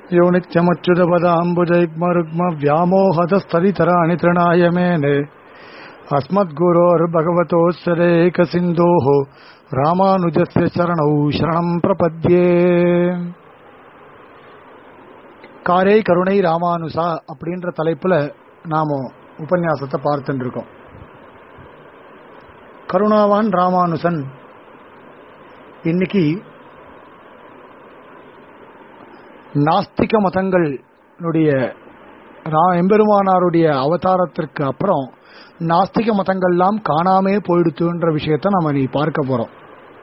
यो नित्यमच्युतपदाम्बुजैग्मरुग्म व्यामोहतस्तदितराणि तृणाय मेने अस्मद्गुरोर्भगवतोऽस्यदेकसिन्धोः रामानुजस्य चरणौ शरणम् प्रपद्ये காரை கருணை ராமானுசா அப்படின்ற தலைப்புல நாம உபன்யாசத்தை பார்த்துட்டு இருக்கோம் கருணாவான் ராமானுசன் இன்னைக்கு நாஸ்திக மதங்களுடைய ரா- எம்பெருமானாருடைய அவதாரத்திற்கு அப்புறம் நாஸ்திக மதங்கள்லாம் காணாமே போயிடுத்துன்ற விஷயத்தை நாம நீ பார்க்க போறோம்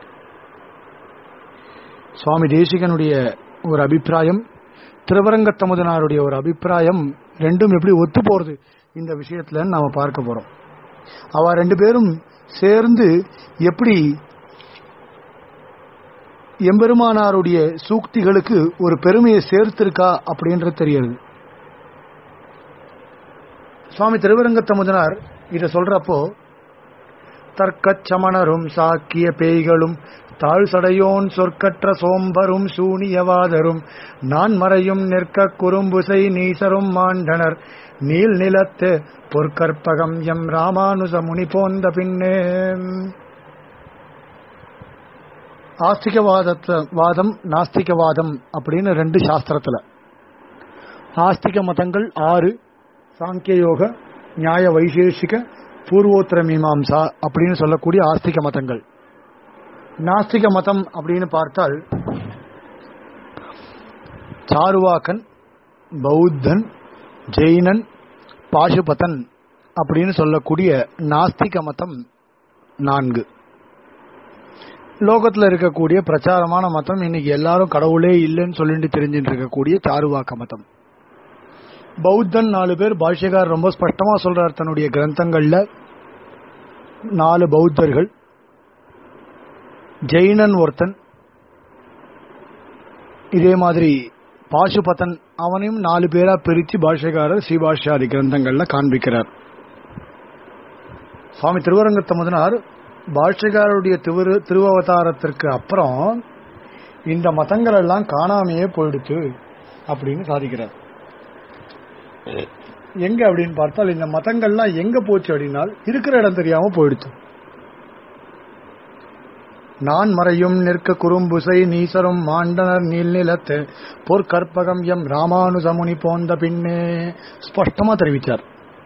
சுவாமி தேசிகனுடைய ஒரு அபிப்பிராயம் திருவரங்கத்தமுதனாருடைய ஒரு அபிப்பிராயம் ரெண்டும் எப்படி ஒத்து போறது இந்த விஷயத்துல நாம பார்க்க போறோம் அவ ரெண்டு பேரும் சேர்ந்து எப்படி எம்பெருமானாருடைய சூக்திகளுக்கு ஒரு பெருமையை சேர்த்திருக்கா அப்படின்றது தெரியுது சுவாமி திருவரங்கத்தமுதனார் இத சொல்றப்போ தர்க்கச் சமணரும் சாக்கிய பேய்களும் தாழ் சடையோன் சொற்கற்ற சோம்பரும் சூனியவாதரும் நான் மறையும் நிற்க குறும்புசை நீசரும் மாண்டனர் நீல் நிலத்து பொற்கற்பகம் எம் ராமானுஜ முனி போந்த பின்னே ஆஸ்திகவாதத்தை வாதம் நாஸ்திகவாதம் அப்படின்னு ரெண்டு சாஸ்திரத்துல ஆஸ்திக மதங்கள் ஆறு சாங்கிய யோக நியாய வைசேஷிக பூர்வோத்தர மீமாம்சா அப்படின்னு சொல்லக்கூடிய ஆஸ்திக மதங்கள் நாஸ்திக மதம் அப்படின்னு பார்த்தால் சாருவாக்கன் பௌத்தன் ஜெயினன் பாசுபதன் அப்படின்னு சொல்லக்கூடிய நாஸ்திக மதம் நான்கு லோகத்துல இருக்கக்கூடிய பிரச்சாரமான மதம் இன்னைக்கு எல்லாரும் கடவுளே இல்லைன்னு சொல்லிட்டு தெரிஞ்சுட்டு இருக்கக்கூடிய சாருவாக்க மதம் பௌத்தன் நாலு பேர் பாஷ்யகார் ரொம்ப ஸ்பஷ்டமா சொல்றார் தன்னுடைய கிரந்தங்கள்ல நாலு பௌத்தர்கள் ஜெயினன் ஒருத்தன் இதே மாதிரி பாசுபதன் அவனையும் நாலு பேரா பிரிச்சு பாஷ்யகாரர் ஸ்ரீபாஷ்யாதி கிரந்தங்கள்ல காண்பிக்கிறார் சுவாமி திருவரங்கத்தமுதனார் பாஷ்யகாரருடைய திரு திருவவதாரத்திற்கு அப்புறம் இந்த மதங்கள் எல்லாம் காணாமையே போயிடுச்சு அப்படின்னு சாதிக்கிறார் எங்க அப்படின்னு பார்த்தால் இந்த மதங்கள்லாம் எங்க போச்சு அப்படின்னால் இருக்கிற இடம் தெரியாம போயிடுச்சு நான் மறையும் நிற்க குறும்புசை நீசரும் மாண்டனர் நீல்நிலத்து பொற்கற்பகம் எம் ராமானுஜமுனி போந்த பின்னே ஸ்பஷ்டமா தெரிவித்தார்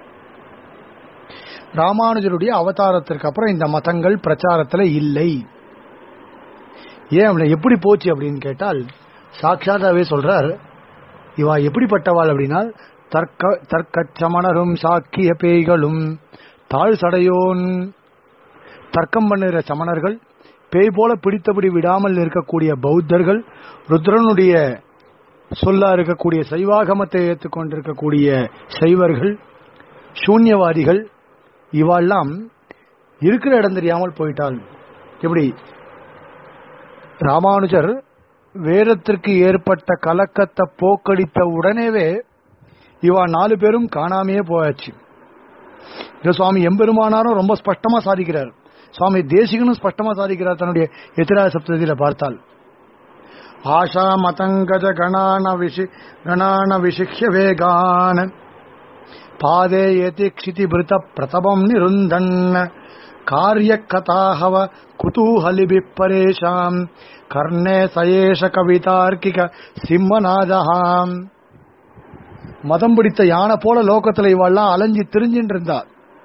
ராமானுஜருடைய அவதாரத்திற்கு அப்புறம் இந்த மதங்கள் பிரச்சாரத்துல இல்லை ஏன் அப்படி எப்படி போச்சு அப்படின்னு கேட்டால் சாட்சாதாவே சொல்றார் இவா எப்படிப்பட்டவாள் அப்படின்னா தர்க்க தர்க்கச் சமணரும் சாக்கிய பேய்களும் தாழ் சடையோன் தர்க்கம் பண்ணுகிற சமணர்கள் பேய் போல பிடித்தபடி விடாமல் இருக்கக்கூடிய பௌத்தர்கள் ருத்ரனுடைய சொல்லா இருக்கக்கூடிய சைவாகமத்தை ஏற்றுக்கொண்டிருக்கக்கூடிய சைவர்கள் சூன்யவாதிகள் இவாள்லாம் இருக்கிற இடம் தெரியாமல் போயிட்டாள் எப்படி ராமானுஜர் வேதத்திற்கு ஏற்பட்ட கலக்கத்தை போக்கடித்த உடனேவே இவா நாலு பேரும் காணாமையே போயாச்சு இது சுவாமி எம்பெருமானாரும் ரொம்ப ஸ்பஷ்டமா சாதிக்கிறார் சுவாமி தேசிகனும் ஸ்பஷ்டமா சாதிக்கிறார் தன்னுடைய எத்திராய சப்தத்தில பார்த்தால் ஆஷா மதங்கஜ கணான விஷி கணான விசிக்ஷ வேகான் பாதே ஏதி க்ஷிதி பிருத பிரதபம் நிருந்தன் காரிய கதாஹவ குதூஹலிபி பரேஷாம் கர்ணே சயேஷ கவிதார்க்கிக சிம்மநாதஹாம் மதம் பிடித்த யானை போல லோகத்துல இவெல்லாம் அலைஞ்சு திரிஞ்சின்னு இருந்தா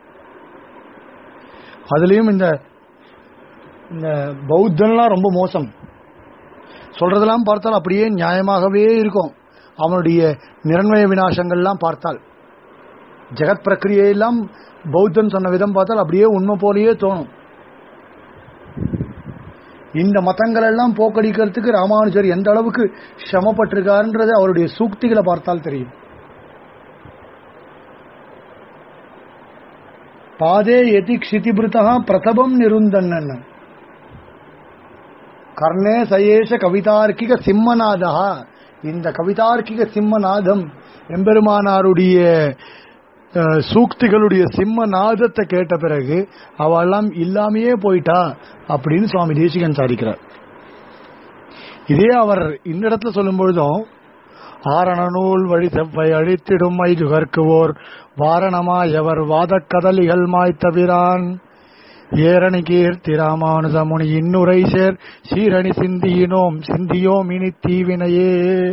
அதுலயும் இந்த இந்த பௌத்தன்லாம் ரொம்ப மோசம் சொல்றதெல்லாம் பார்த்தால் அப்படியே நியாயமாகவே இருக்கும் அவனுடைய நிரண்மய விநாசங்கள்லாம் பார்த்தால் ஜெகத் பிரக்கிரியெல்லாம் பௌத்தன் சொன்ன விதம் பார்த்தால் அப்படியே உண்மை போலயே தோணும் இந்த மதங்கள் எல்லாம் போக்கடிக்கிறதுக்கு ராமானுஜர் எந்த அளவுக்கு சிரமப்பட்டிருக்காருன்றது அவருடைய சூக்திகளை பார்த்தால் தெரியும் பாதே எதி க்ஷிதிபிருத்தா பிரதபம் நிருந்தன் கர்ணே சயேஷ கவிதார்க்கிக சிம்மநாதா இந்த கவிதார்க்கிக சிம்மநாதம் எம்பெருமானாருடைய அஹ், சூக்திகளுடைய சிம்மநாதத்தை கேட்ட பிறகு அவெல்லாம் இல்லாமையே போயிட்டா அப்படின்னு சுவாமி தேசிகன் சாதிக்கிறார் இதே அவர் இந்த இடத்துல சொல்லும் பொழுதும் ஆரண நூல் வழி செவ்வை அழித்திடும் ஐதுகர்க்குவோர் வாரணமாயவர் வாதக் கதலிகள் மாய்த்தவிரான் ஏரணி கீர்த்தி ராமானுஜமுனி இன்னுரை சேர் சீரணி சிந்தியினோம் சிந்தியோம் இனி தீவினையே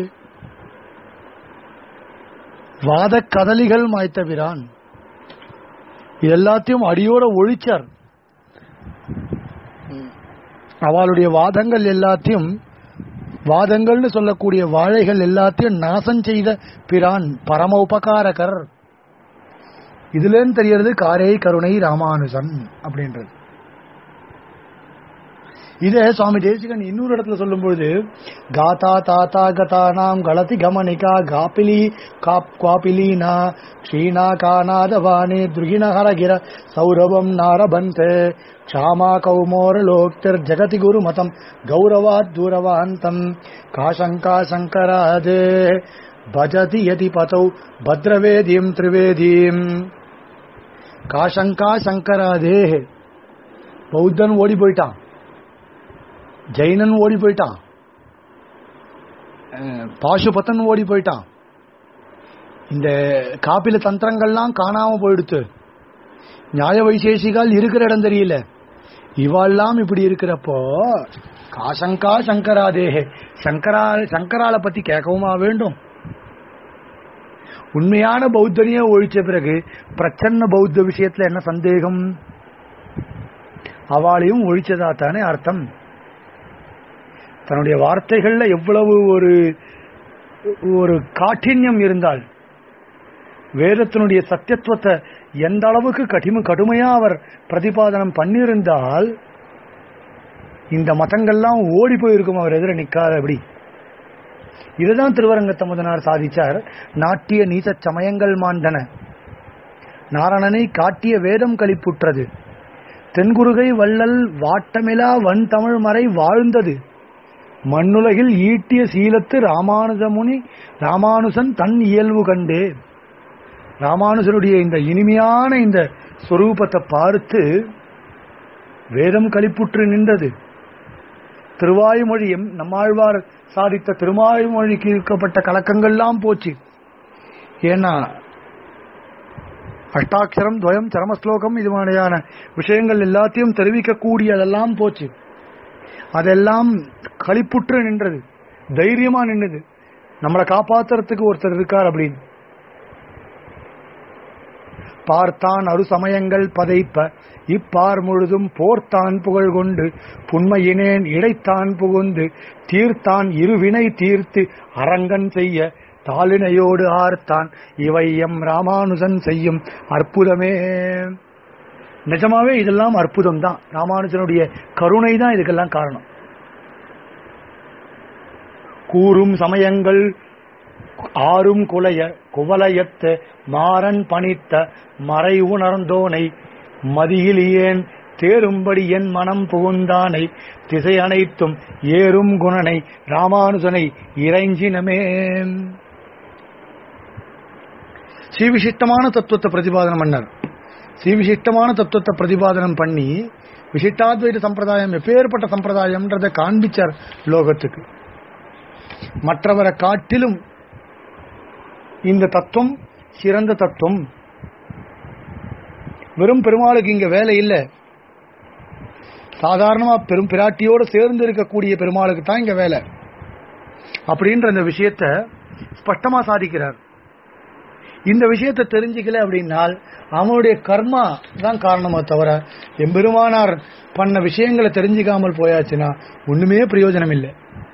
வாதக் கதலிகள் மாய்த்தவிரான் இது எல்லாத்தையும் அடியோட ஒழிச்சார் அவளுடைய வாதங்கள் எல்லாத்தையும் வாதங்கள்னு சொல்லக்கூடிய வாழைகள் எல்லாத்தையும் நாசம் செய்த பிரான் பரம உபகாரகர் இதுலேருந்து தெரியறது காரே கருணை ராமானுஜன் அப்படின்றது இதே சுவாமி தேசிகன் இன்னொரு இடத்துல சொல்லும்பொழுது காதா தாத்தா கதா நாம் கலதி கமனிகா காபிலி காப் குவாபிலீனா க்ஷீணா காநாதவானே துருகிணஹரகிர சௌரவம் நாரபந்தே க்ஷாமா கௌமோர லோக்திர் ஜகதி குரு மதம் கௌரவாத் தூரவாந்தம் காசங்கா சங்கராதே பஜதி யதி பதௌ பத்ரவேதியம் திரிவேதியம் காசங்கா சங்கராதே பௌத்தன் ஓடி போயிட்டான் ஜெயினன் ஓடி போயிட்டான் அஹ், பாசுபதன் ஓடி போயிட்டான் இந்த காப்பில தந்திரங்கள்லாம் காணாம போயிடுத்து நியாய வைசேஷிகால் இருக்கிற இடம் தெரியல இவாள்லாம் இப்படி இருக்கிறப்போ காசங்கா சங்கராதேஹே சங்கரா சங்கரால பத்தி கேட்கவுமா வேண்டும் உண்மையான பௌத்தனையே ஒழிச்ச பிறகு பிரச்சன்ன பௌத்த விஷயத்துல என்ன சந்தேகம் அவளையும் ஒழிச்சதா தானே அர்த்தம் தன்னுடைய வார்த்தைகள்ல எவ்வளவு ஒரு ஒரு காഠின்யம் இருந்தால் வேதத்தினுடைய சத்தியத்துவத்தை எந்த அளவுக்கு கடிம கடுமையா அவர் பிரதிபாதனம் பண்ணியிருந்தால் இந்த மதங்கள்லாம் ஓடி போயிருக்கும் அவர் எதிர நிக்காத அப்படி இதுதான் திருவரங்கத்தமுதனார் சாதிச்சார் நாட்டிய நீச சமயங்கள் மாண்டன நாரணனை காட்டிய வேதம் கழிப்புற்றது தென்குருகை வள்ளல் வாட்டமிலா வன் தமிழ் மறை வாழ்ந்தது மண்ணுலகில் ஈட்டிய சீலத்து ராமானுஜமுனி ராமானுசன் தன் இயல்பு கண்டே ராமானுஜருடைய இந்த இனிமையான இந்த சொரூபத்தை பார்த்து வேதம் கழிப்புற்று நின்றது திருவாய்மொழியும் நம்மாழ்வார் சாதித்த திருவாய்மொழிக்கு இருக்கப்பட்ட கலக்கங்கள்லாம் போச்சு ஏன்னா அஷ்டாட்சரம் துவயம் சரமஸ்லோகம் இது மாதிரியான விஷயங்கள் எல்லாத்தையும் தெரிவிக்கக்கூடியதெல்லாம் போச்சு அதெல்லாம் களிப்புற்று நின்றது தைரியமா நின்றது நம்மளை காப்பாத்துறதுக்கு ஒருத்தர் இருக்கார் அப்படின்னு பார்த்தான் அரு சமயங்கள் பதைப்ப இப்பார் முழுதும் போர்த்தான் புகழ் கொண்டு புண்மையினேன் இடைத்தான் புகுந்து தீர்த்தான் இருவினை தீர்த்து அரங்கன் செய்ய தாளினையோடு ஆர்த்தான் இவை எம் ராமானுஜன் செய்யும் அற்புதமே நிஜமாவே இதெல்லாம் அற்புதம் தான் ராமானுஜனுடைய கருணை தான் இதுக்கெல்லாம் காரணம் கூறும் சமயங்கள் ஆறும் குலைய குவலயத்த மாறன் பணித்த மறை உணர்ந்தோனை மதியிலியேன் தேரும்படி என் மனம் புகுந்தானை திசை அனைத்தும் ஏறும் குணனை ராமானுஜனை இறைஞ்சினமே ஸ்ரீவிசிஷ்டமான தத்துவத்தை பிரதிபாதனம் பண்ணார் ஸ்ரீவிசிஷ்டமான தத்துவத்தை பிரதிபாதனம் பண்ணி விசிஷ்டாத்வைத சம்பிரதாயம் எப்பேற்பட்ட சம்பிரதாயம்ன்றதை காண்பிச்சார் லோகத்துக்கு மற்றவரை காட்டிலும் இந்த தத்துவம் சிறந்த தத்துவம் வெறும் பெருமாளுக்கு இங்க வேலை இல்லை சாதாரணமா பெரும் பிராட்டியோடு சேர்ந்து இருக்கக்கூடிய பெருமாளுக்கு தான் இங்க வேலை அப்படின்ற இந்த விஷயத்தை ஸ்பஷ்டமா சாதிக்கிறார் இந்த விஷயத்தை தெரிஞ்சுக்கல அப்படின்னால் அவனுடைய கர்மா தான் காரணமா தவிர எம்பெருமானார் பண்ண விஷயங்களை தெரிஞ்சுக்காமல் போயாச்சுன்னா ஒண்ணுமே பிரயோஜனம் இல்லை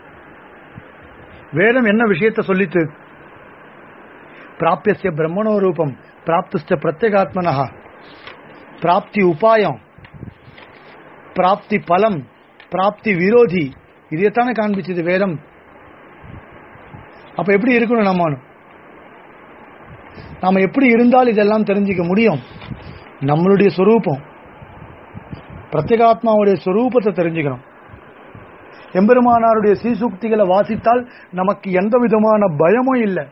வேதம் என்ன விஷயத்தை சொல்லித்து பிராபியசிய பிரம்மணோ ரூபம் பிராப்திச்ச பிரத்யேகாத்மனஹா பிராப்தி உபாயம் பிராப்தி பலம் பிராப்தி விரோதி இதைத்தானே காண்பிச்சது வேதம் அப்ப எப்படி இருக்கணும் நம்ம நாம எப்படி இருந்தால் இதெல்லாம் தெரிஞ்சுக்க முடியும் நம்மளுடைய சொரூபம் பிரத்யேகாத்மாவுடைய சொரூபத்தை தெரிஞ்சுக்கணும் எம்பெருமானாருடைய சீசூக்திகளை வாசித்தால் நமக்கு எந்த விதமான பயமும் இல்லை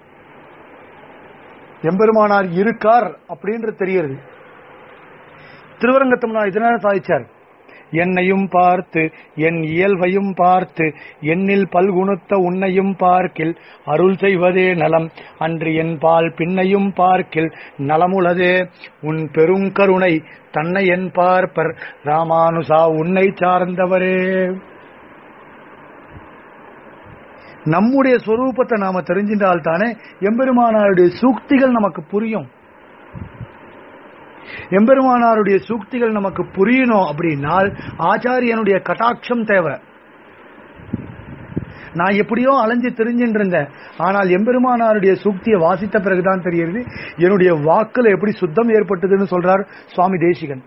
எம்பெருமானார் இருக்கார் அப்படின்றது தெரியுது திருவரங்கத்தம்னா இதனால சாதிச்சார் என்னையும் பார்த்து என் இயல்பையும் பார்த்து என்னில் பல்குணுத்த உன்னையும் பார்க்கில் அருள் செய்வதே நலம் அன்று என் பால் பின்னையும் பார்க்கில் நலமுளதே உன் பெருங்கருணை தன்னை என் பார்ப்பர் ராமானுசா உன்னை சார்ந்தவரே நம்முடைய சொரூபத்தை நாம தெரிஞ்சின்றால் தானே எம்பெருமானாருடைய சூக்திகள் நமக்கு புரியும் எம்பெருமானாருடைய சூக்திகள் நமக்கு புரியணும் அப்படின்னால் ஆச்சாரியனுடைய கட்டாட்சம் தேவை நான் எப்படியோ அலைஞ்சு தெரிஞ்சுட்டு இருந்தேன் ஆனால் எம்பெருமானாருடைய சூக்தியை வாசித்த பிறகுதான் தெரியுது என்னுடைய வாக்குல எப்படி சுத்தம் ஏற்பட்டதுன்னு சொல்றார் சுவாமி தேசிகன்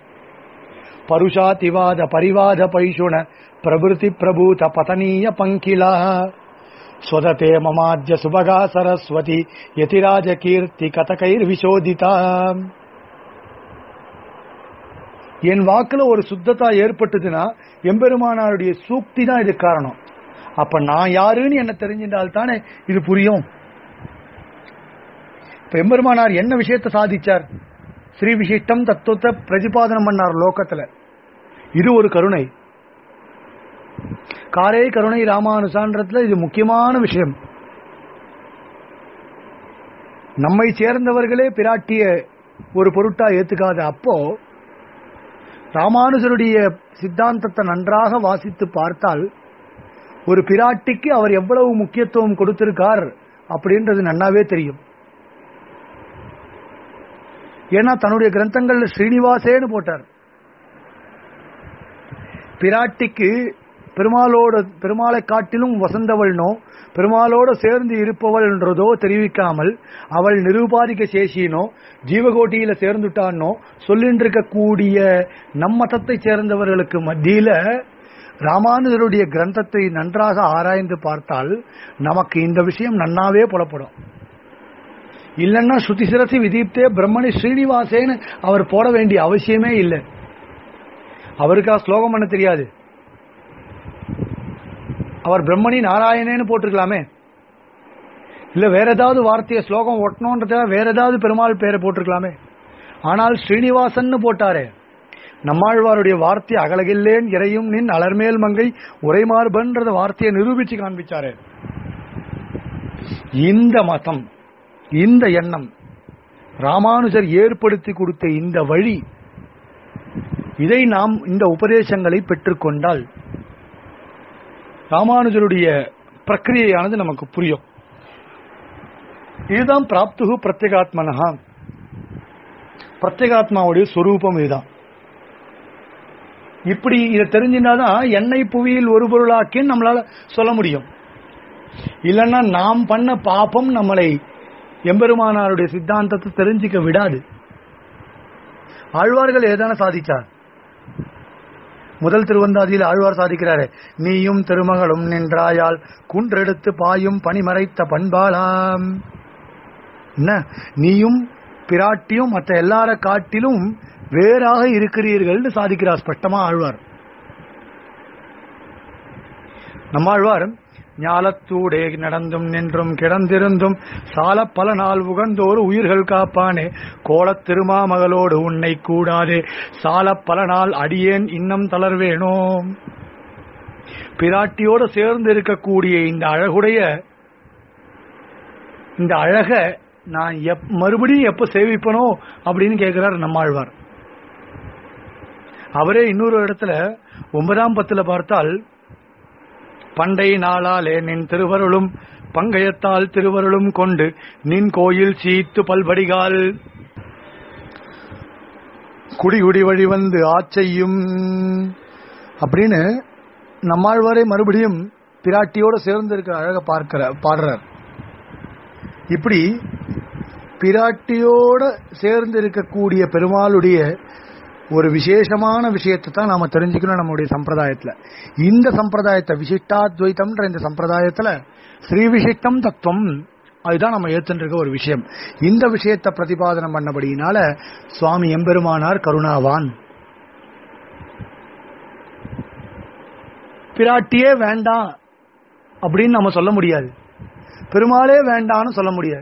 பருஷாதிவாத பரிவாத பைஷுண பிரபிருதி பிரபூத பதனீய பங்கிலா ஸ்வததே மமாத்ய சுபகா சரஸ்வதி யதிராஜ கீர்த்தி கதகைர் விசோதிதா என் வாக்குல ஒரு சுத்தத்தா ஏற்பட்டதுன்னா எம்பெருமானாருடைய சூக்தி தான் இது காரணம் அப்ப நான் யாருன்னு என்ன தெரிஞ்சின்றால் தானே இது புரியும் இப்ப எம்பெருமானார் என்ன விஷயத்தை சாதிச்சார் ஸ்ரீ விசிஷ்டம் தத்துவத்தை பிரதிபாதனம் பண்ணார் லோகத்துல இது ஒரு கருணை காரே கருணை ராமானுசான்றதுல இது முக்கியமான விஷயம் நம்மை சேர்ந்தவர்களே பிராட்டிய ஒரு பொருட்டா ஏத்துக்காத அப்போ ராமானுஜருடைய சித்தாந்தத்தை நன்றாக வாசித்து பார்த்தால் ஒரு பிராட்டிக்கு அவர் எவ்வளவு முக்கியத்துவம் கொடுத்திருக்கார் அப்படின்றது நன்னாவே தெரியும் ஏன்னா தன்னுடைய கிரந்தங்கள்ல ஸ்ரீனிவாசேன்னு போட்டார் பிராட்டிக்கு பெருமாளோட பெருமாளை காட்டிலும் வசந்தவள்னோ பெருமாளோட சேர்ந்து இருப்பவள்ன்றதோ தெரிவிக்காமல் அவள் நிருபாதிக்க சேஷினோ ஜீவகோட்டியில சேர்ந்துட்டானோ சொல்லிட்டு இருக்கக்கூடிய நம் மதத்தை சேர்ந்தவர்களுக்கு மத்தியில ராமானுஜருடைய கிரந்தத்தை நன்றாக ஆராய்ந்து பார்த்தால் நமக்கு இந்த விஷயம் நன்னாவே புலப்படும் இல்லைன்னா ஸ்ருதி சிரசி விதீப்தே பிரம்மணி ஸ்ரீனிவாசேன்னு அவர் போட வேண்டிய அவசியமே இல்லை அவருக்கு ஆ ஸ்லோகம் பண்ண தெரியாது அவர் பிரம்மணி நாராயணேன்னு போட்டிருக்கலாமே இல்ல வேற ஏதாவது வார்த்தையை ஸ்லோகம் ஒட்டணுன்றத வேற ஏதாவது பெருமாள் பேரை போட்டிருக்கலாமே ஆனால் ஸ்ரீனிவாசன் போட்டாரே நம்மாழ்வாருடைய வார்த்தை அகலகில்லேன் இறையும் நின் அலர்மேல் மங்கை உரைமார்பன்றத வார்த்தையை நிரூபிச்சு காண்பிச்சாரு இந்த மதம் இந்த எண்ணம் ராமானுஜர் ஏற்படுத்தி கொடுத்த இந்த வழி இதை நாம் இந்த உபதேசங்களை பெற்றுக்கொண்டால் ராமானுஜருடைய பிரக்கிரியையானது நமக்கு புரியும் இதுதான் பிராப்துகு பிரத்யேகாத்மனஹா பிரத்யேகாத்மாவுடைய சொரூபம் இதுதான் இப்படி இதை தெரிஞ்சிருந்தாதான் எண்ணெய் புவியில் ஒரு பொருளாக்கின்னு நம்மளால சொல்ல முடியும் இல்லைன்னா நாம் பண்ண பாபம் நம்மளை எம்பெருமானாருடைய சித்தாந்தத்தை தெரிஞ்சுக்க விடாது ஆழ்வார்கள் ஏதான சாதிச்சார் முதல் திருவந்தாதியில் ஆழ்வார் சாதிக்கிறாரு நீயும் திருமகளும் நின்றாயால் குன்றெடுத்து பாயும் பனிமறைத்த பண்பாளாம் என்ன நீயும் பிராட்டியும் மற்ற எல்லார காட்டிலும் வேறாக இருக்கிறீர்கள் சாதிக்கிறார் ஸ்பஷ்டமா ஆழ்வார் நம்மாழ்வார் ஞாலத்தூடே நடந்தும் நின்றும் கிடந்திருந்தும் சால பல நாள் உகந்தோர் உயிர்கள் காப்பானே கோலத் திருமாமகளோடு உன்னை கூடாதே சால பல நாள் அடியேன் இன்னம் தளர்வேனோ பிராட்டியோடு சேர்ந்து இருக்கக்கூடிய இந்த அழகுடைய இந்த அழக நான் எப் மறுபடியும் எப்ப சேவிப்பனோ அப்படின்னு கேட்கிறார் நம்மாழ்வார் அவரே இன்னொரு இடத்துல ஒன்பதாம் பத்துல பார்த்தால் பண்டை நாளாலே நின் திருவருளும் பங்கயத்தால் திருவருளும் கொண்டு நின் கோயில் சீத்து பல்படிகால் குடி குடி வழி வந்து ஆச்சையும் அப்படின்னு நம்மாழ்வாரே மறுபடியும் பிராட்டியோட சேர்ந்து இருக்கிற அழக பார்க்கிற பாடுறார் இப்படி பிராட்டியோட சேர்ந்து இருக்கக்கூடிய பெருமாளுடைய ஒரு விசேஷமான விஷயத்தை தான் நாம தெரிஞ்சுக்கணும் நம்முடைய சம்பிரதாயத்துல இந்த சம்பிரதாயத்தை விசிஷ்டாத்வைத்தம்ன்ற இந்த சம்பிரதாயத்துல ஸ்ரீ விசிஷ்டம் தத்துவம் அதுதான் நம்ம ஏத்துட்டு இருக்க ஒரு விஷயம் இந்த விஷயத்தை பிரதிபாதனம் பண்ணபடியினால சுவாமி எம்பெருமானார் கருணாவான் பிராட்டியே வேண்டாம் அப்படின்னு நம்ம சொல்ல முடியாது பெருமாளே வேண்டான்னு சொல்ல முடியாது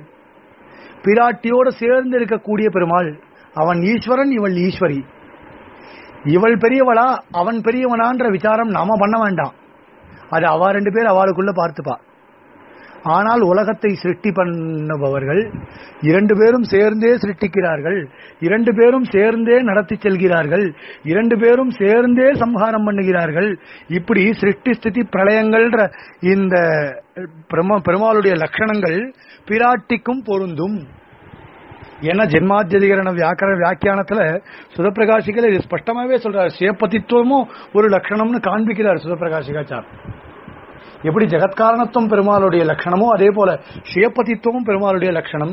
பிராட்டியோட சேர்ந்து இருக்கக்கூடிய பெருமாள் அவன் ஈஸ்வரன் இவள் ஈஸ்வரி இவள் பெரியவளா அவன் பெரியவனான்ற விசாரம் நாம பண்ண வேண்டாம் அது அவ ரெண்டு பேர் அவளுக்குள்ள பார்த்துப்பா ஆனால் உலகத்தை சிருஷ்டி பண்ணுபவர்கள் இரண்டு பேரும் சேர்ந்தே சிருஷ்டிக்கிறார்கள் இரண்டு பேரும் சேர்ந்தே நடத்தி செல்கிறார்கள் இரண்டு பேரும் சேர்ந்தே சம்ஹாரம் பண்ணுகிறார்கள் இப்படி சிருஷ்டி ஸ்திதி பிரளயங்கள்ன்ற இந்த பெருமா பெருமாளுடைய லட்சணங்கள் பிராட்டிக்கும் பொருந்தும் ஏன்னா ஜென்மாத்தியதிகரண வியாக்கர வியாக்கியானத்துல சுதப்பிரகாசிகள் இது ஸ்பஷ்டமாவே சொல்றாரு சேப்பதித்துவமும் ஒரு லட்சணம்னு காண்பிக்கிறார் சுதப்பிரகாசிகாச்சார் எப்படி ஜெகத்காரணத்துவம் பெருமாளுடைய லட்சணமோ அதே போல சுயப்பதித்துவமும் பெருமாளுடைய லட்சணம்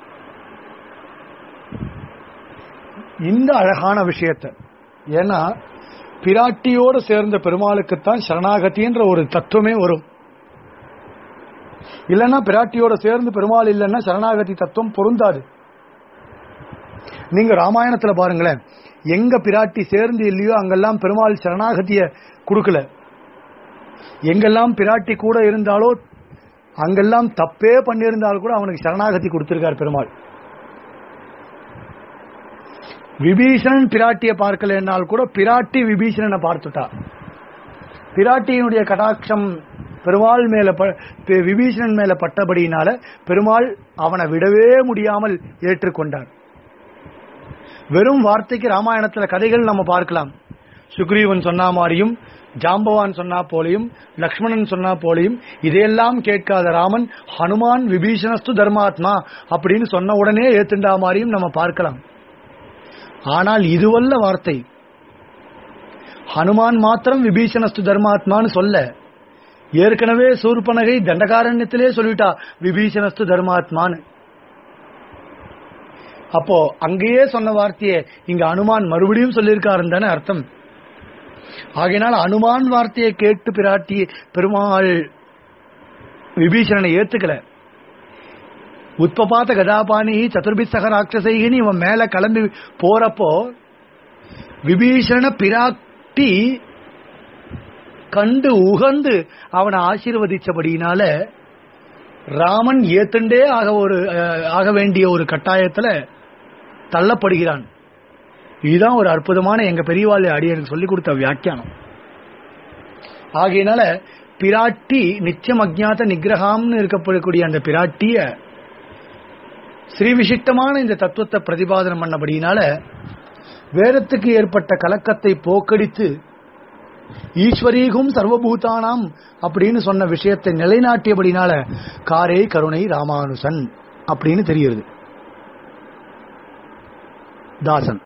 இந்த அழகான விஷயத்தை ஏன்னா பிராட்டியோடு சேர்ந்த பெருமாளுக்குத்தான் சரணாகதின்ற ஒரு தத்துவமே வரும் இல்லைன்னா பிராட்டியோட சேர்ந்து பெருமாள் இல்லைன்னா சரணாகதி தத்துவம் பொருந்தாது நீங்க ராமாயணத்துல பாருங்களேன் எங்க பிராட்டி சேர்ந்து இல்லையோ அங்கெல்லாம் பெருமாள் சரணாகதிய கொடுக்கல எங்கெல்லாம் பிராட்டி கூட இருந்தாலோ அங்கெல்லாம் தப்பே பண்ணியிருந்தாலும் கூட அவனுக்கு சரணாகதி கொடுத்திருக்கார் பெருமாள் விபீஷணன் பிராட்டியை பார்க்கலனால் கூட பிராட்டி விபீஷணனை பார்த்துட்டா பிராட்டியினுடைய கடாட்சம் பெருமாள் மேல ப- பி- விபீஷணன் மேல பட்டபடியினால பெருமாள் அவனை விடவே முடியாமல் ஏற்றுக்கொண்டார் வெறும் வார்த்தைக்கு ராமாயணத்துல கதைகள் நம்ம பார்க்கலாம் சுக்ரீவன் சொன்னா மாதிரியும் ஜாம்பவான் சொன்னா போலையும் லக்ஷ்மணன் சொன்னா போலையும் இதையெல்லாம் கேட்காத ராமன் ஹனுமான் விபீஷணஸ்து தர்மாத்மா அப்படின்னு சொன்ன உடனே ஏத்துண்டா மாதிரியும் நம்ம பார்க்கலாம் ஆனால் இதுவல்ல வார்த்தை ஹனுமான் மாத்திரம் விபீஷணஸ்து தர்மாத்மான்னு சொல்ல ஏற்கனவே சூர்பனகை தண்டகாரண்யத்திலே சொல்லிட்டா விபீஷணஸ்து தர்மாத்மான்னு அப்போ அங்கேயே சொன்ன வார்த்தையை இங்க அனுமான் மறுபடியும் சொல்லியிருக்காருன்னு தானே அர்த்தம் ஆகையினால் அனுமான் வார்த்தையை கேட்டு பிராட்டி பெருமாள் விபீஷணனை ஏத்துக்கல உத்பபாத கதாபாணி சதுர்பிசக ராட்சசைகின்னு இவன் மேல கிளம்பி போறப்போ விபீஷண பிராட்டி கண்டு உகந்து அவனை ஆசீர்வதிச்சபடியினால ராமன் ஏத்துண்டே ஆக ஒரு அஹ், ஆக வேண்டிய ஒரு கட்டாயத்துல தள்ளப்படுகிறான் இதுதான் ஒரு அற்புதமான எங்க பெரியவாள் அடியனுக்கு சொல்லிக் கொடுத்த வியாக்கியானம் ஆகையினால பிராட்டி நிச்சயம் அஜ்ஞாத நிகிரகாம்னு இருக்கப்படக்கூடிய அந்த பிராட்டிய ஸ்ரீவிசிஷ்டமான இந்த தத்துவத்தை பிரதிபாதனம் பண்ணபடியினால வேதத்துக்கு ஏற்பட்ட கலக்கத்தை போக்கடித்து ஈஸ்வரீகும் சர்வபூதானாம் அப்படின்னு சொன்ன விஷயத்தை நிலைநாட்டியபடினால காரே கருணை ராமானுசன் அப்படின்னு தெரியுது தாசன்